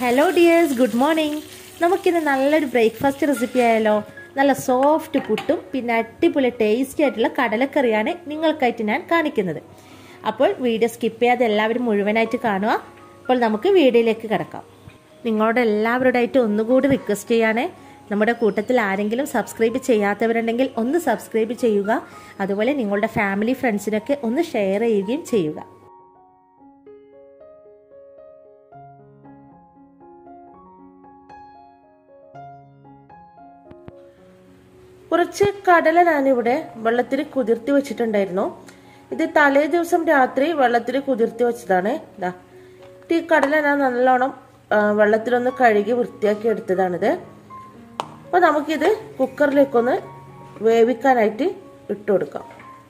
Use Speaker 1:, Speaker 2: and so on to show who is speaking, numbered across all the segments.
Speaker 1: hello dears good morning നമുക്കിന്ന് നല്ലൊരു breakfast recipe ആയാലോ നല്ല സോഫ്റ്റ് പുട്ടും പിന്നെ അടിപൊളി ടേസ്റ്റി ആയിട്ടുള്ള കടലക്കറിയാണ് നിങ്ങൾക്കായിട്ട് ഞാൻ കാണിക്കുന്നത് അപ്പോൾ വീഡിയോ സ്കിപ്പ് ചെയ്യാതെ എല്ലാവരും മുഴുവനായിട്ട് കാണുക അപ്പോൾ നമുക്ക് വീഡിയോയിലേക്ക് കിടക്കാം നിങ്ങളോട് എല്ലാവരോടായിട്ട് ഒന്നുകൂടി റിക്വസ്റ്റ് ചെയ്യാണ് നമ്മുടെ കൂട്ടത്തിൽ ആരെങ്കിലും സബ്സ്ക്രൈബ് ചെയ്യാത്തവരുണ്ടെങ്കിൽ ഒന്ന് സബ്സ്ക്രൈബ് ചെയ്യുക അതുപോലെ നിങ്ങളുടെ ഫാമിലി ഫ്രണ്ട്സിനൊക്കെ ഒന്ന് ഷെയർ ചെയ്യുകയും ചെയ്യുക കുറച്ച് കടല ഞാനിവിടെ വെള്ളത്തിൽ കുതിർത്തി വെച്ചിട്ടുണ്ടായിരുന്നു ഇത് തലേ ദിവസം രാത്രി വെള്ളത്തിൽ കുതിർത്തി വെച്ചതാണ് ഇതാ ഈ കടല ഞാൻ നല്ലോണം വെള്ളത്തിലൊന്ന് കഴുകി വൃത്തിയാക്കി എടുത്തതാണിത് അപ്പോൾ നമുക്കിത് കുക്കറിലേക്കൊന്ന് വേവിക്കാനായിട്ട് ഇട്ട് കൊടുക്കാം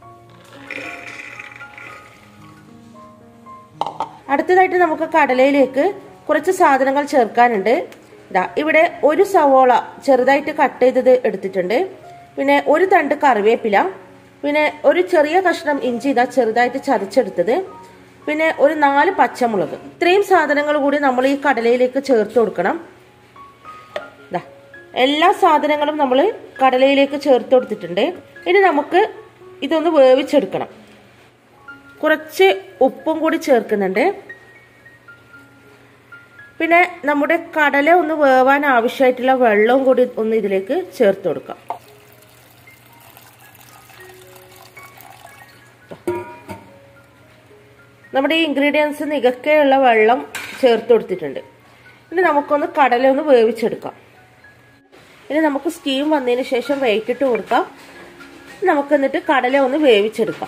Speaker 1: അടുത്തതായിട്ട് നമുക്ക് കടലയിലേക്ക് കുറച്ച് സാധനങ്ങൾ ചേർക്കാനുണ്ട് ഇതാ ഇവിടെ ഒരു സവോള ചെറുതായിട്ട് കട്ട് ചെയ്തത് എടുത്തിട്ടുണ്ട് പിന്നെ ഒരു തണ്ട് കറിവേപ്പില പിന്നെ ഒരു ചെറിയ കഷ്ണം ഇഞ്ചി ഇതാ ചെറുതായിട്ട് ചതച്ചെടുത്തത് പിന്നെ ഒരു നാല് പച്ചമുളക് ഇത്രയും സാധനങ്ങൾ കൂടി നമ്മൾ ഈ കടലയിലേക്ക് ചേർത്ത് കൊടുക്കണം ഇതാ എല്ലാ സാധനങ്ങളും നമ്മൾ കടലയിലേക്ക് ചേർത്ത് കൊടുത്തിട്ടുണ്ട് ഇനി നമുക്ക് ഇതൊന്ന് വേവിച്ചെടുക്കണം കുറച്ച് ഉപ്പും കൂടി ചേർക്കുന്നുണ്ട് പിന്നെ നമ്മുടെ കടല ഒന്ന് വേവാൻ ആവശ്യമായിട്ടുള്ള വെള്ളവും കൂടി ഒന്ന് ഇതിലേക്ക് ചേർത്ത് കൊടുക്കാം നമ്മുടെ ഈ ഇൻഗ്രീഡിയൻസ് നികക്കെയുള്ള വെള്ളം ചേർത്ത് കൊടുത്തിട്ടുണ്ട് ഇനി നമുക്കൊന്ന് കടല ഒന്ന് വേവിച്ചെടുക്കാം ഇനി നമുക്ക് സ്റ്റീം വന്നതിന് ശേഷം വെയിറ്റിട്ട് കൊടുക്കാം നമുക്ക് എന്നിട്ട് കടല ഒന്ന് വേവിച്ചെടുക്കാം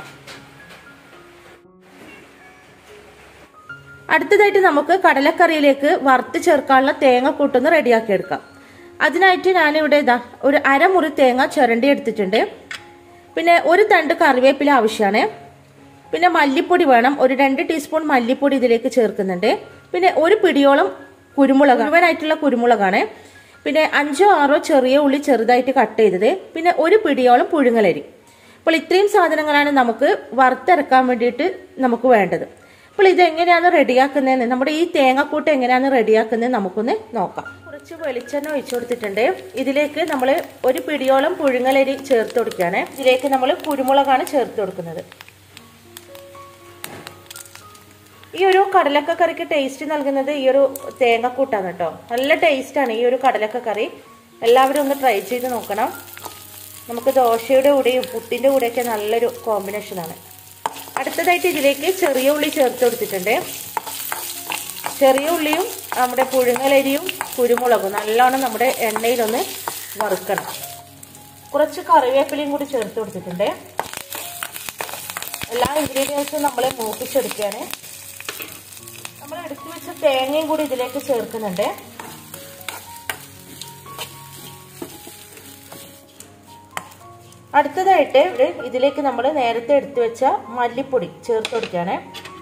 Speaker 1: അടുത്തതായിട്ട് നമുക്ക് കടലക്കറിയിലേക്ക് വറുത്ത് ചേർക്കാനുള്ള തേങ്ങ കൂട്ടൊന്ന് റെഡിയാക്കി എടുക്കാം അതിനായിട്ട് ഞാനിവിടെ ഇതാ ഒരു അരമുറി തേങ്ങ ചുരണ്ടി എടുത്തിട്ടുണ്ട് പിന്നെ ഒരു തണ്ട് കറിവേപ്പില ആവശ്യമാണ് പിന്നെ മല്ലിപ്പൊടി വേണം ഒരു രണ്ട് ടീസ്പൂൺ മല്ലിപ്പൊടി ഇതിലേക്ക് ചേർക്കുന്നുണ്ട് പിന്നെ ഒരു പിടിയോളം കുരുമുളക് മുഴുവനായിട്ടുള്ള കുരുമുളകാണ് പിന്നെ അഞ്ചോ ആറോ ചെറിയ ഉള്ളി ചെറുതായിട്ട് കട്ട് ചെയ്തത് പിന്നെ ഒരു പിടിയോളം പുഴുങ്ങലരി അപ്പോൾ ഇത്രയും സാധനങ്ങളാണ് നമുക്ക് വറുത്തിറക്കാൻ വേണ്ടിയിട്ട് നമുക്ക് വേണ്ടത് അപ്പോൾ ഇത് എങ്ങനെയാണ് റെഡിയാക്കുന്നതെന്ന് നമ്മുടെ ഈ തേങ്ങക്കൂട്ട് എങ്ങനെയാണ് റെഡിയാക്കുന്നത് നമുക്കൊന്ന് നോക്കാം കുറച്ച് വെളിച്ചെണ്ണ ഒഴിച്ചു കൊടുത്തിട്ടുണ്ട് ഇതിലേക്ക് നമ്മൾ ഒരു പിടിയോളം പുഴുങ്ങലരി ചേർത്ത് കൊടുക്കുകയാണ് ഇതിലേക്ക് നമ്മൾ കുരുമുളകാണ് ചേർത്ത് കൊടുക്കുന്നത് ഈ ഒരു കടലക്ക കറിക്ക് ടേസ്റ്റ് നൽകുന്നത് ഈ ഒരു തേങ്ങക്കൂട്ടാണ് കേട്ടോ നല്ല ടേസ്റ്റാണ് ഈ ഒരു കടലക്ക കറി എല്ലാവരും ഒന്ന് ട്രൈ ചെയ്ത് നോക്കണം നമുക്ക് ദോശയുടെ കൂടെയും പുട്ടിൻ്റെ കൂടെയൊക്കെ നല്ലൊരു കോമ്പിനേഷനാണ് അടുത്തതായിട്ട് ഇതിലേക്ക് ചെറിയ ഉള്ളി ചേർത്ത് കൊടുത്തിട്ടുണ്ട് ചെറിയ ഉള്ളിയും നമ്മുടെ പുഴുങ്ങലരിയും കുരുമുളകും നല്ലോണം നമ്മുടെ എണ്ണയിലൊന്ന് വറുക്കണം കുറച്ച് കറിവേപ്പിലയും കൂടി ചേർത്ത് കൊടുത്തിട്ടുണ്ട് എല്ലാ ഇൻഗ്രീഡിയൻസും നമ്മൾ മൂപ്പിച്ചെടുക്കുകയാണ് നമ്മൾ എടുത്തു വെച്ച തേങ്ങയും കൂടി ഇതിലേക്ക് ചേർക്കുന്നുണ്ട് അടുത്തതായിട്ട് ഇതിലേക്ക് നമ്മൾ നേരത്തെ എടുത്തു വെച്ച മല്ലിപ്പൊടി ചേർത്ത് കൊടുക്കുകയാണ്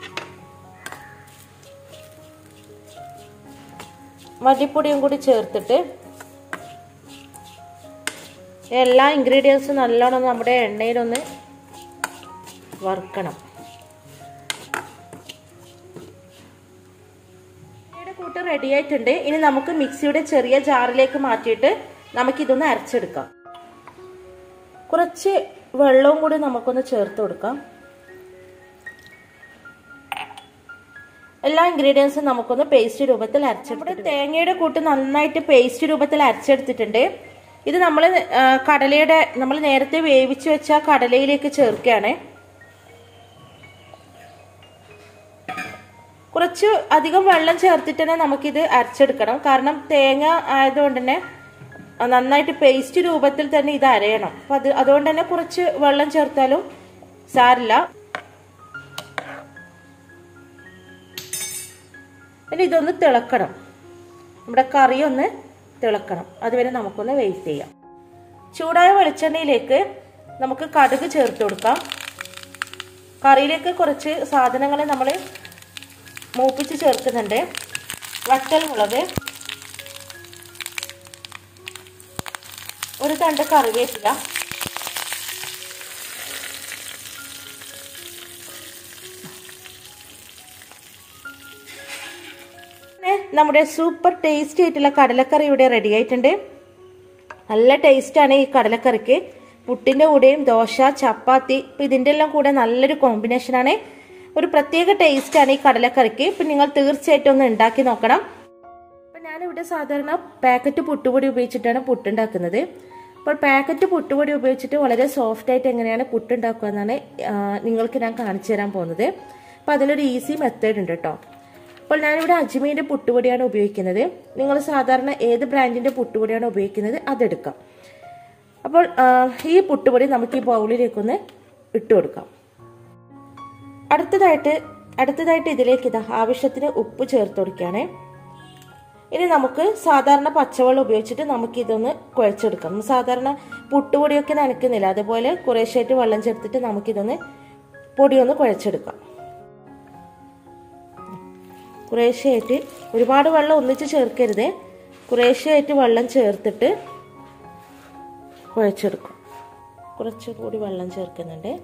Speaker 1: മല്ലിപ്പൊടിയും കൂടി ചേർത്തിട്ട് എല്ലാ ഇൻഗ്രീഡിയൻസും നല്ലോണം നമ്മുടെ എണ്ണയിലൊന്ന് വറുക്കണം കൂട്ട് റെഡി ആയിട്ടുണ്ട് ഇനി നമുക്ക് മിക്സിയുടെ ചെറിയ ജാറിലേക്ക് മാറ്റിയിട്ട് നമുക്കിതൊന്ന് അരച്ചെടുക്കാം കുറച്ച് വെള്ളവും കൂടി നമുക്കൊന്ന് ചേർത്ത് കൊടുക്കാം എല്ലാ ഇൻഗ്രീഡിയൻസും നമുക്കൊന്ന് പേസ്റ്റ് രൂപത്തിൽ അരച്ചെടുത്തിട്ട് തേങ്ങയുടെ കൂട്ട് നന്നായിട്ട് പേസ്റ്റ് രൂപത്തിൽ അരച്ചെടുത്തിട്ടുണ്ട് ഇത് നമ്മൾ കടലയുടെ നമ്മൾ നേരത്തെ വേവിച്ച് വെച്ച കടലയിലേക്ക് ചേർക്കുകയാണ് കുറച്ച് അധികം വെള്ളം ചേർത്തിട്ട് തന്നെ നമുക്കിത് അരച്ചെടുക്കണം കാരണം തേങ്ങ ആയതുകൊണ്ട് തന്നെ നന്നായിട്ട് പേസ്റ്റ് രൂപത്തിൽ തന്നെ ഇത് അരയണം അപ്പൊ അത് അതുകൊണ്ട് തന്നെ കുറച്ച് വെള്ളം ചേർത്താലും സാരില്ല ഇനി ഇതൊന്ന് തിളക്കണം നമ്മുടെ കറി ഒന്ന് തിളക്കണം അതുവരെ നമുക്കൊന്ന് വെയിറ്റ് ചെയ്യാം ചൂടായ വെളിച്ചെണ്ണയിലേക്ക് നമുക്ക് കടുക് ചേർത്ത് കൊടുക്കാം കറിയിലേക്ക് കുറച്ച് സാധനങ്ങൾ നമ്മൾ മൂപ്പിച്ച് ചേർക്കുന്നുണ്ട് വറ്റൽ മുളക് ഒരു തണ്ട് കറിവേപ്പില പിന്നെ നമ്മുടെ സൂപ്പർ ടേസ്റ്റി ആയിട്ടുള്ള കടലക്കറി ഇവിടെ റെഡി ആയിട്ടുണ്ട് നല്ല ടേസ്റ്റാണ് ഈ കടലക്കറിക്ക് പുട്ടിൻ്റെ കൂടെയും ദോശ ചപ്പാത്തി ഇപ്പം ഇതിൻ്റെ എല്ലാം കൂടെ നല്ലൊരു കോമ്പിനേഷനാണ് ഒരു പ്രത്യേക ടേസ്റ്റാണ് ഈ കടലക്കറിക്ക് ഇപ്പം നിങ്ങൾ തീർച്ചയായിട്ടും ഒന്ന് ഉണ്ടാക്കി നോക്കണം അപ്പം ഞാനിവിടെ സാധാരണ പാക്കറ്റ് പുട്ടുപൊടി ഉപയോഗിച്ചിട്ടാണ് പുട്ടുണ്ടാക്കുന്നത് അപ്പോൾ പാക്കറ്റ് പുട്ടുപൊടി ഉപയോഗിച്ചിട്ട് വളരെ സോഫ്റ്റ് ആയിട്ട് എങ്ങനെയാണ് പുട്ടുണ്ടാക്കുക എന്നാണ് ആ, നിങ്ങൾക്ക് ഞാൻ കാണിച്ചു തരാൻ പോകുന്നത് അപ്പോൾ അതിലൊരു ഈസി മെത്തേഡ് ഉണ്ട് കേട്ടോ അപ്പോൾ ഞാനിവിടെ അജ്മീൻ്റെ പുട്ടുപൊടിയാണ് ഉപയോഗിക്കുന്നത് നിങ്ങൾ സാധാരണ ഏത് ബ്രാൻഡിൻ്റെ പുട്ടുപൊടിയാണ് ഉപയോഗിക്കുന്നത് അതെടുക്കാം അപ്പോൾ ആ, ഈ പുട്ടുപൊടി നമുക്ക് ഈ ബൗളിലേക്കൊന്ന് ഇട്ട് കൊടുക്കാം അടുത്തതായിട്ട് അടുത്തതായിട്ട് ഇതിലേക്ക് ഇതാ ആവശ്യത്തിന് ഉപ്പ് ചേർത്ത് കൊടുക്കുകയാണേ ഇനി നമുക്ക് സാധാരണ പച്ചവെള്ളം ഉപയോഗിച്ചിട്ട് നമുക്ക് ഇതൊന്ന് കുഴച്ചെടുക്കാം സാധാരണ പുട്ടുപൊടിയൊക്കെ നനയ്ക്കുന്നില്ല അതുപോലെ കുറേശ്ശായിട്ട് വെള്ളം ചേർത്തിട്ട് നമുക്കിതൊന്ന് പൊടിയൊന്ന് കുഴച്ചെടുക്കാം കുറേശ്ശായിട്ട് ഒരുപാട് വെള്ളം ഒന്നിച്ച് ചേർക്കരുത് കുറേശ്ശായിട്ട് വെള്ളം ചേർത്തിട്ട് കുഴച്ചെടുക്കും കുറച്ചുകൂടി വെള്ളം ചേർക്കുന്നുണ്ട്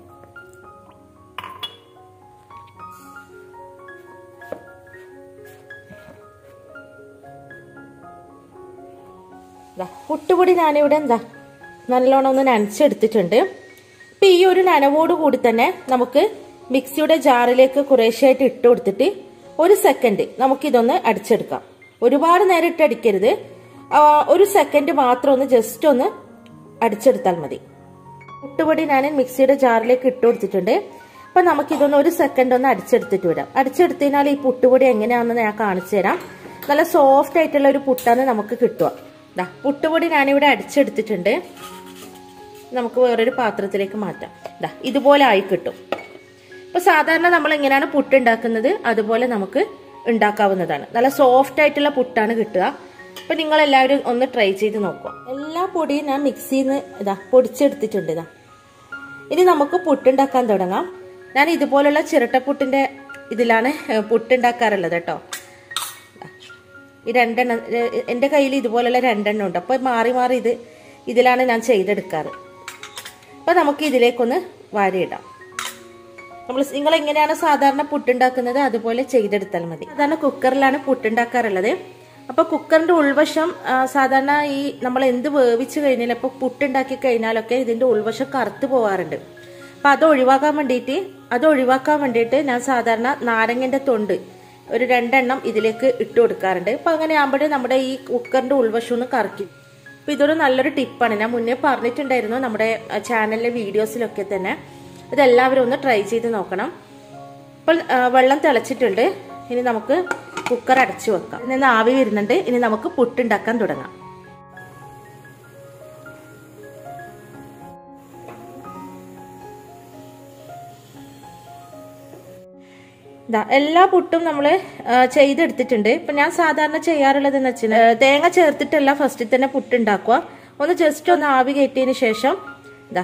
Speaker 1: ദാ, പുട്ടുപൊടി ഞാനിവിടെ എന്താ നല്ലോണം ഒന്ന് നനച്ചെടുത്തിട്ടുണ്ട് ഇപ്പം ഈ ഒരു നനവോട് കൂടി തന്നെ നമുക്ക് മിക്സിയുടെ ജാറിലേക്ക് കുറേശ്ശായിട്ട് ഇട്ട് കൊടുത്തിട്ട് ഒരു സെക്കൻഡ് നമുക്കിതൊന്ന് അടിച്ചെടുക്കാം ഒരുപാട് നേരം ഇട്ട് അടിക്കരുത് ആ, ഒരു സെക്കൻഡ് മാത്രം ഒന്ന് ജസ്റ്റ് ഒന്ന് അടിച്ചെടുത്താൽ മതി പുട്ടുപൊടി ഞാൻ മിക്സിയുടെ ജാറിലേക്ക് ഇട്ട് കൊടുത്തിട്ടുണ്ട് അപ്പൊ നമുക്കിതൊന്ന് ഒരു സെക്കൻഡ് ഒന്ന് അടിച്ചെടുത്തിട്ട് വിടാം അടിച്ചെടുത്തതിനാൽ ഈ പുട്ടുപൊടി എങ്ങനെയാണെന്ന് ഞാൻ കാണിച്ചു തരാം നല്ല സോഫ്റ്റ് ആയിട്ടുള്ള ഒരു പുട്ടാണ് നമുക്ക് കിട്ടുക ദാ പുട്ടുപൊടി ഞാനിവിടെ അടിച്ചെടുത്തിട്ടുണ്ട് നമുക്ക് വേറൊരു പാത്രത്തിലേക്ക് മാറ്റാം ദാ ഇതുപോലെ ആയി കിട്ടും ഇപ്പൊ സാധാരണ നമ്മൾ എങ്ങനെയാണ് പുട്ട് ഉണ്ടാക്കുന്നത് അതുപോലെ നമുക്ക് ഉണ്ടാക്കാവുന്നതാണ് നല്ല സോഫ്റ്റ് ആയിട്ടുള്ള പുട്ടാണ് കിട്ടുക അപ്പൊ നിങ്ങൾ എല്ലാവരും ഒന്ന് ട്രൈ ചെയ്ത് നോക്കുക എല്ലാ പൊടിയും ഞാൻ മിക്സിയിൽ നിന്ന് ഇതാ പൊടിച്ചെടുത്തിട്ടുണ്ട് ഇതാ ഇനി നമുക്ക് പുട്ടുണ്ടാക്കാൻ തുടങ്ങാം ഞാൻ ഇതുപോലുള്ള ചിരട്ടപ്പുട്ടിന്റെ ഇതിലാണ് ഏഹ്, പുട്ടുണ്ടാക്കാറുള്ളത് കേട്ടോ ഈ രണ്ടെണ്ണം ഏഹ്, എൻ്റെ കയ്യിൽ ഇതുപോലുള്ള രണ്ടെണ്ണം ഉണ്ട് അപ്പോൾ മാറി മാറി ഇത് ഇതിലാണ് ഞാൻ ചെയ്തെടുക്കാറ് അപ്പോൾ നമുക്ക് ഇതിലേക്കൊന്ന് വാരിയിടാം നമ്മൾ നിങ്ങൾ എങ്ങനെയാണ് സാധാരണ പുട്ടുണ്ടാക്കുന്നത് അതുപോലെ ചെയ്തെടുത്താൽ മതി സാധാരണ കുക്കറിലാണ് പുട്ടുണ്ടാക്കാറുള്ളത് അപ്പൊ കുക്കറിന്റെ ഉൾവശം ആ, സാധാരണ ഈ നമ്മൾ എന്ത് വേവിച്ച് കഴിഞ്ഞാൽ ഇപ്പൊ പുട്ടുണ്ടാക്കി കഴിഞ്ഞാലൊക്കെ ഇതിന്റെ ഉൾവശം കറുത്ത് പോവാറുണ്ട് അപ്പൊ അത് ഒഴിവാക്കാൻ വേണ്ടിയിട്ട് അത് ഒഴിവാക്കാൻ വേണ്ടിയിട്ട് ഞാൻ സാധാരണ നാരങ്ങന്റെ തൊണ്ട് ഒരു രണ്ടെണ്ണം ഇതിലേക്ക് ഇട്ട് കൊടുക്കാറുണ്ട് അപ്പൊ അങ്ങനെ ആകുമ്പോഴേ നമ്മുടെ ഈ കുക്കറിന്റെ ഉൾവശം ഒന്ന് കറക്കി അപ്പൊ ഇതൊരു നല്ലൊരു ടിപ്പാണ് ഞാൻ മുന്നേ പറഞ്ഞിട്ടുണ്ടായിരുന്നു നമ്മുടെ ചാനലിലെ വീഡിയോസിലൊക്കെ തന്നെ ഇതെല്ലാവരും ഒന്ന് ട്രൈ ചെയ്ത് നോക്കണം അപ്പോൾ ആ, വെള്ളം തിളച്ചിട്ടുണ്ട് ഇനി നമുക്ക് കുക്കർ അടച്ചു വെക്കാം ഇതിൽ നിന്ന് ആവി വരുന്നുണ്ട് ഇനി നമുക്ക് പുട്ടുണ്ടാക്കാൻ തുടങ്ങാം ദാ എല്ലാ പുട്ടും നമ്മൾ ചെയ്തെടുത്തിട്ടുണ്ട് ഇപ്പൊ ഞാൻ സാധാരണ ചെയ്യാറുള്ളത് എന്ന് വെച്ചാൽ തേങ്ങ ചേർത്തിട്ടല്ല ഫസ്റ്റിൽ തന്നെ പുട്ടുണ്ടാക്കുക ഒന്ന് ജസ്റ്റ് ഒന്ന് ആവി കയറ്റിയതിന് ശേഷം ഇതാ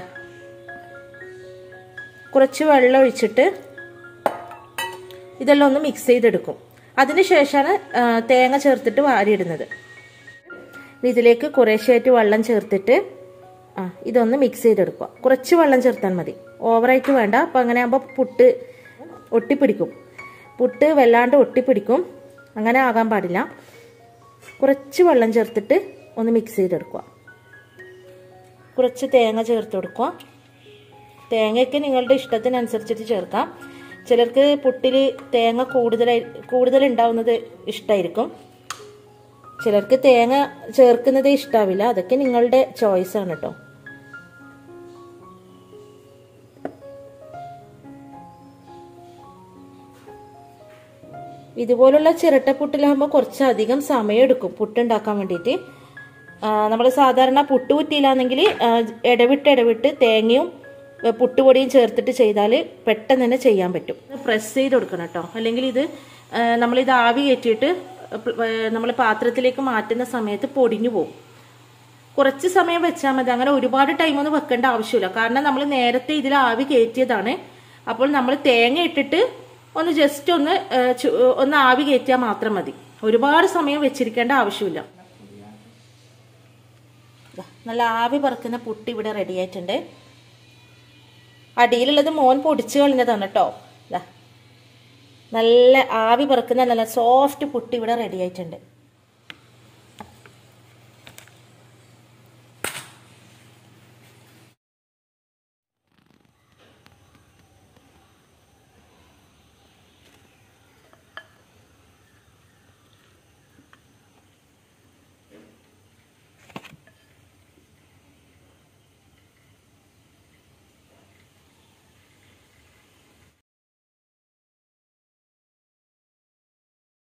Speaker 1: കുറച്ച് വെള്ളം ഒഴിച്ചിട്ട് ഇതെല്ലാം ഒന്ന് മിക്സ് ചെയ്തെടുക്കും അതിനുശേഷമാണ് ആ, തേങ്ങ ചേർത്തിട്ട് വാരിയിടുന്നത് ഇനി ഇതിലേക്ക് കുറേശ്ശായിട്ട് വെള്ളം ചേർത്തിട്ട് ആ ഇതൊന്ന് മിക്സ് ചെയ്തെടുക്കുക കുറച്ച് വെള്ളം ചേർത്താൽ മതി ഓവറായിട്ട് വേണ്ട അപ്പം അങ്ങനെ ആകുമ്പോൾ പുട്ട് ഒട്ടിപ്പിടിക്കും പുട്ട് വല്ലാണ്ട് ഒട്ടിപ്പിടിക്കും അങ്ങനെ ആകാൻ പാടില്ല കുറച്ച് വെള്ളം ചേർത്തിട്ട് ഒന്ന് മിക്സ് ചെയ്തെടുക്കുക കുറച്ച് തേങ്ങ ചേർത്ത് കൊടുക്കുക തേങ്ങയൊക്കെ നിങ്ങളുടെ ഇഷ്ടത്തിനനുസരിച്ചിട്ട് ചേർക്കാം ചിലർക്ക് പുട്ടിൽ തേങ്ങ കൂടുതലായി കൂടുതൽ ഉണ്ടാവുന്നത് ഇഷ്ടമായിരിക്കും ചിലർക്ക് തേങ്ങ ചേർക്കുന്നത് ഇഷ്ടാവില്ല അതൊക്കെ നിങ്ങളുടെ ചോയ്സ് ആണ് കേട്ടോ ഇതുപോലുള്ള ചിരട്ടപ്പുട്ടിലാകുമ്പോൾ കുറച്ചധികം സമയമെടുക്കും പുട്ടുണ്ടാക്കാൻ വേണ്ടിയിട്ട് നമ്മൾ സാധാരണ പുട്ട് കുറ്റിയിലാണെങ്കിൽ ഇടവിട്ട് ഇടവിട്ട് തേങ്ങയും ഏ, പുട്ടുപൊടിയും ചേർത്തിട്ട് ചെയ്താൽ പെട്ടെന്ന് തന്നെ ചെയ്യാൻ പറ്റും പ്രസ് ചെയ്ത് കൊടുക്കണം കേട്ടോ അല്ലെങ്കിൽ ഇത് ആ, നമ്മളിത് ആവി കയറ്റിയിട്ട് നമ്മൾ പാത്രത്തിലേക്ക് മാറ്റുന്ന സമയത്ത് പൊടിഞ്ഞു പോകും കുറച്ച് സമയം വെച്ചാൽ മതി അങ്ങനെ ഒരുപാട് ടൈം ഒന്നും വെക്കേണ്ട ആവശ്യമില്ല കാരണം നമ്മൾ നേരത്തെ ഇതിൽ ആവി കയറ്റിയതാണ് അപ്പോൾ നമ്മൾ തേങ്ങ ഇട്ടിട്ട് ഒന്ന് ജസ്റ്റ് ഒന്ന് ഏ, ചു- ഒന്ന് ആവി കയറ്റിയാൽ മാത്രം മതി ഒരുപാട് സമയം വെച്ചിരിക്കേണ്ട ആവശ്യമില്ല ദാ, നല്ല ആവി പറക്കുന്ന പുട്ട് ഇവിടെ റെഡി ആയിട്ടുണ്ട് അടിയിലുള്ളത് മോൻ പൊടിച്ചു കളഞ്ഞതാണ് കേട്ടോ ദാ നല്ല ആവി പറക്കുന്ന നല്ല സോഫ്റ്റ് പുട്ടി ഇവിടെ റെഡി ആയിട്ടുണ്ട്